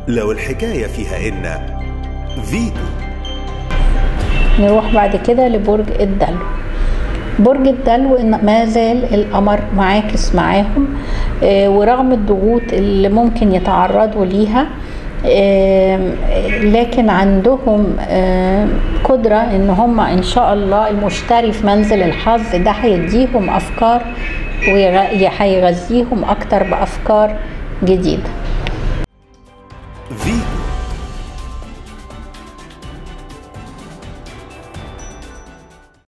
لو الحكاية فيها إن فيتو نروح بعد كده لبرج الدلو برج الدلو إن ما زال القمر معاكس معاهم آه، ورغم الضغوط اللي ممكن يتعرضوا ليها آم، لكن عندهم آم، قدرة ان هم ان شاء الله المشتري في منزل الحظ ده هيديهم افكار وهيغذيهم اكتر بافكار جديده